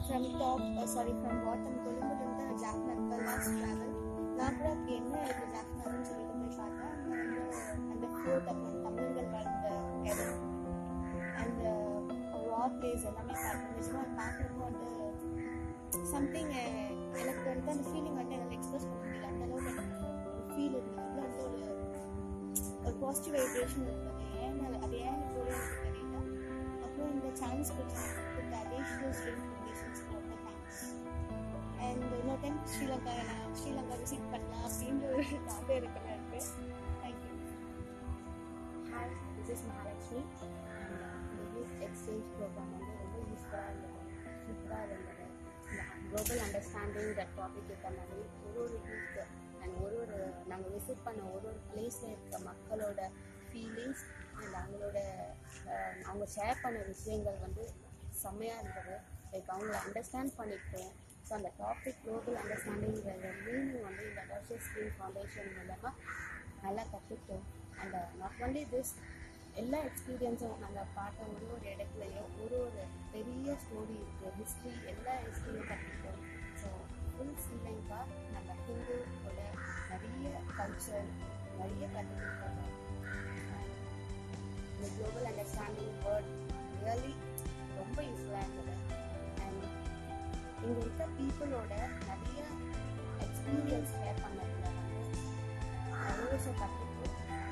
From top sorry from bottom கொழும்புலேருந்து ஜாஃப்னாக்கு last travel நான் கூட அப்படி என்ன இருக்குது ஜாஃப்னான்னு சொல்லிட்டு போய் பார்த்தேன் அங்கே வந்து அந்த ஃபோர்ட் அப்புறம் தமிழர்கள் வாழ்ந்த இடம் அந்த ரா பிளேஸ் எல்லாமே பார்க்கணும் நிஜமாக அது பார்க்குறப்போ வந்து சம்திங் எனக்கு வந்து அந்த ஃபீலிங் வந்து என்னால் எக்ஸ்பிரஸ் பண்ண முடியல அந்த அளவுக்கு எனக்கு ஒரு ஃபீல் இருந்தது அது வந்து ஒரு ஒரு பாசிட்டிவ் வைப்ரேஷன் இருந்தது ஏன் அது அது ஏன் எனக்கு ஒரு எனக்கு தெரியல அப்புறம் இந்த சான்ஸ் கொடுத்த அடிஷ்னல் ஸ்ட்ரீம் ஃபவுண்டேஷன்ஸ்க்கு ரொம்ப தேங்க்ஸ் அண்ட் இன்னொரு டைம் ஸ்ரீலங்கா நான் ஸ்ரீலங்கா விசிட் பண்ணலாம் அப்படின்ற ஒரு ஆசை இருக்கிற இருக்கு thank you hi this is Mahalakshmi இந்த யூத் எக்ஸ்சேஞ்ச் ப்ரோக்ராம் வந்து ரொம்ப யூஸ்ஃபுல்லாக இருந்தது சூப்பராக இருந்தது இந்த குளோபல் அண்டர்ஸ்டாண்டிங் தட் டாபிக் இருக்க மாதிரி ஒரு ஒரு யூத் அண்ட் ஒரு ஒரு நாங்கள் விசிட் பண்ண ஒரு ஒரு பிளேஸில் இருக்க மக்களோட ஃபீலிங்ஸ் அண்ட் அவங்களோட அஹ், அவங்க ஷேர் பண்ண விஷயங்கள் வந்து செம்மையாக இருந்தது லைக் அவங்கள அண்டர்ஸ்டாண்ட் பண்ணிக்கிட்டோம் ஸோ அந்த டாபிக் குளோபல் அண்டர்ஸ்டாண்டிங்கிற மீனிங் வந்து இந்த டர்ஷஸ் ஸ்கிரீன் ஃபவுண்டேஷன் மூலமாக நல்லா கற்றுக்கிட்டோம் அண்ட் நாட் ஒன்லி திஸ் எல்லா எக்ஸ்பீரியன்ஸும் நாங்கள் பார்த்த ஒரு ஒரு இடத்துலையும் ஒரு ஒரு பெரிய ஸ்டோரி இருக்குது ஹிஸ்ட்ரி எல்லா ஹிஸ்ட்ரியும் கற்றுக்கிட்டோம் ஸோ ஃபுல் ஸ்ரீலங்கா நம்ம ஹிந்துவோட நிறைய கல்ச்சர் நிறைய கற்றுக்கிட்டோம் இந்த குளோபல் அண்டர்ஸ்டாண்டிங் வேர்ட் ரியலி ரொம்ப யூஸ்ஃபுல்லாக இருந்தது அண்ட் இங்கே இருக்க பீப்புளோட நிறைய எக்ஸ்பீரியன்ஸ் ஷேர் பண்ணதில் வந்து நிறைய விஷயம் கற்றுக்கிட்டோம்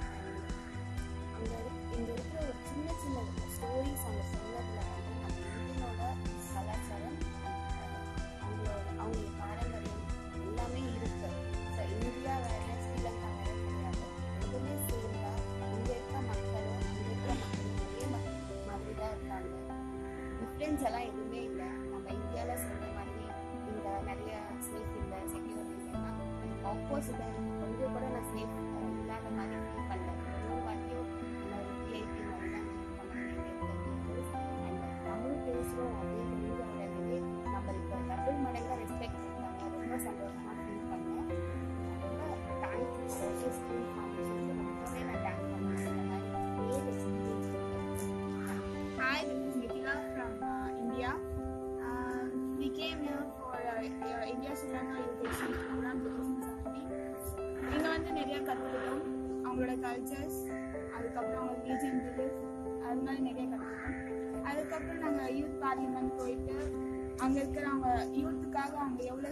அங்கே இங்கே இருக்கிற ஒரு சின்ன சின்ன ஸ்டோரிஸ் அவங்க சொன்னதில் வந்து நம்ம இந்தியனோட கலாச்சாரம் அவங்களோட அவங்க பாரம்பரியம் எல்லாமே இருக்கு ஸோ இந்தியா வேற ஸ்ரீலங்கா வேற கிடையாது ரெண்டுமே சேர்ந்தா இங்கே இருக்க மக்களும் அங்கே இருக்கிற மக்களும் ஒரே ம- மாதிரி தான் இருக்காங்க டிஃப்ரென்ஸ் எல்லாம் எதுவுமே இல்லை நம்ம இந்தியாவில் சொல்ற மாதிரி இங்கே நிறைய சேஃப் இல்லை செக்யூர் இல்லைன்னா ஆப்போசிட்டாக இருக்கு கொஞ்சம் கூட நான் சேஃப் இல்லாத மாதிரி ஃபீல் பண்ணல ஒரு வாட்டியும் நான் ஒரு விஐபி மாதிரி தான் ஃபீல் பண்ணேன் அண்ட் தமிழ் பேசுகிறோம் அப்படிங்கிறதுவே நம்மளுக்கு டபுள் மடங்காக ரெஸ்பெக்ட் இருக்காங்க ரொம்ப சந்தோஷமாக ஃபீல் பண்ணேன் ரொம்ப தேங்க்யூ சோஷியல் ஸ்கீம் ஃபவுண்டேஷனுக்கு ரொம்பவே நான் தேங்க் பண்ணேன் இந்த மாதிரி great experience கொடுத்ததுக்கு. Hi, this is Nitila from uh, India. Uh, we came here for uh, uh, India Sri Lanka Youth Exchange Program 2017. இங்கே வந்து நிறைய கற்றுக்கிட்டோம் அவங்களோட கல்ச்சர்ஸ் அதுக்கப்புறம் அவங்க ரிலீஜன் பிலீஃப் அது மாதிரி நிறைய கற்றுக்கிட்டோம் அதுக்கப்புறம் நாங்கள் யூத் பார்லிமெண்ட் போயிட்டு அங்கே இருக்கிறவங்க யூத்துக்காக அவங்க எவ்வளோ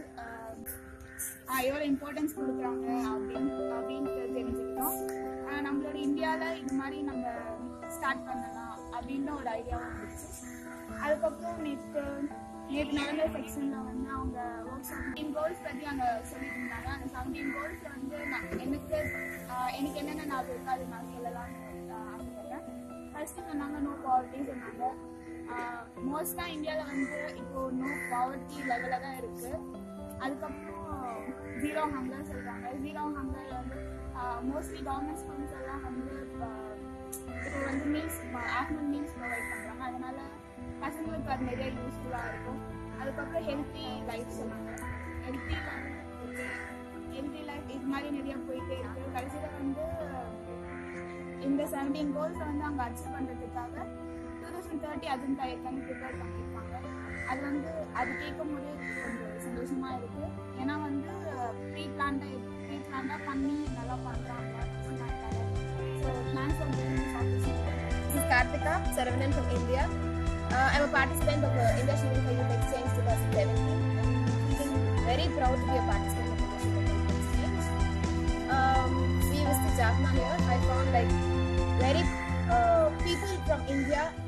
எவ்வளோ இம்பார்ட்டன்ஸ் கொடுக்குறாங்க அப்படின்னு அப்படின்ட்டு தெரிஞ்சுக்கிட்டோம் ஆஹ் நம்மளோட இந்தியாவில் இது மாதிரி நம்ம ஸ்டார்ட் பண்ணலாம் அப்படின்னு ஒரு ஐடியாவும் இருந்துச்சு அதுக்கப்புறம் நேற்று நேற்று நடந்த செக்ஷனில் வந்து அவங்க ஒர்க் செவன்டீன் கோல்ஸ் பற்றி அங்கே சொல்லிட்டு இருந்தாங்க அந்த செவன்டீன் கோல்ஸில் வந்து நான் எனக்கு ஆஹ் எனக்கு என்னென்ன ஞாபகம் இருக்கோ அது நான் சொல்லலாம்னு ஆஹ் ஆசைப்படுறேன் ஃபர்ஸ்ட் சொன்னாங்க நோ பாவர்ட்டி சொன்னாங்க மோஸ்ட்டாக இந்தியாவில் வந்து இப்போ நோ பாவர்ட்டி லெவலில் தான் இருக்குது அதுக்கப்புறம் ஜீரோ ஹங்கர் சொல்கிறாங்க ஜீரோ ஹங்கர் வந்து மோஸ்ட்லி கவர்மெண்ட் ஸ்கூல்ஸ் எல்லாம் வந்து ஆஹ் இப்போ வந்து மீல்ஸ் ஆஃப்டர்நூன் மீல்ஸ் ப்ரொவைட் பண்ணுறாங்க அதனால பசங்களுக்கு அது நிறைய யூஸ்ஃபுல்லாக இருக்கும் அதுக்கப்புறம் ஹெல்த்தி லைஃப் சொன்னாங்க ஹெல்த்தி ஓகே ஹெல்த்தி லைஃப் இது மாதிரி நிறைய போயிட்டே இருக்கு கடைசியில் வந்து இந்த செவன்டீன் கோல்ஸ் வந்து அங்கே அச்சீவ் பண்ணுறதுக்காக டூ தௌசண்ட் தேர்ட்டி அதுவும் தயக்கம் ப்ரிப்பேர் பண்ணியிருக்காங்க அது வந்து அது கேட்கும் போது கொஞ்சம் சந்தோஷமா இருக்கு ஏன்னா வந்து ப்ரீ பிளான்டாக ப்ரீ பிளான்டாக பண்ணி நல்லா பண்ணுறாங்க so thanks for doing this opportunity This is Karthika Saravanan from India. Uh, I'm a participant of the India Sri Lanka Youth Exchange 2017. I'm feeling very proud to be a participant of the Sri Lanka Youth Exchange. Um, we visited Jaffna here. I found like very uh, people from India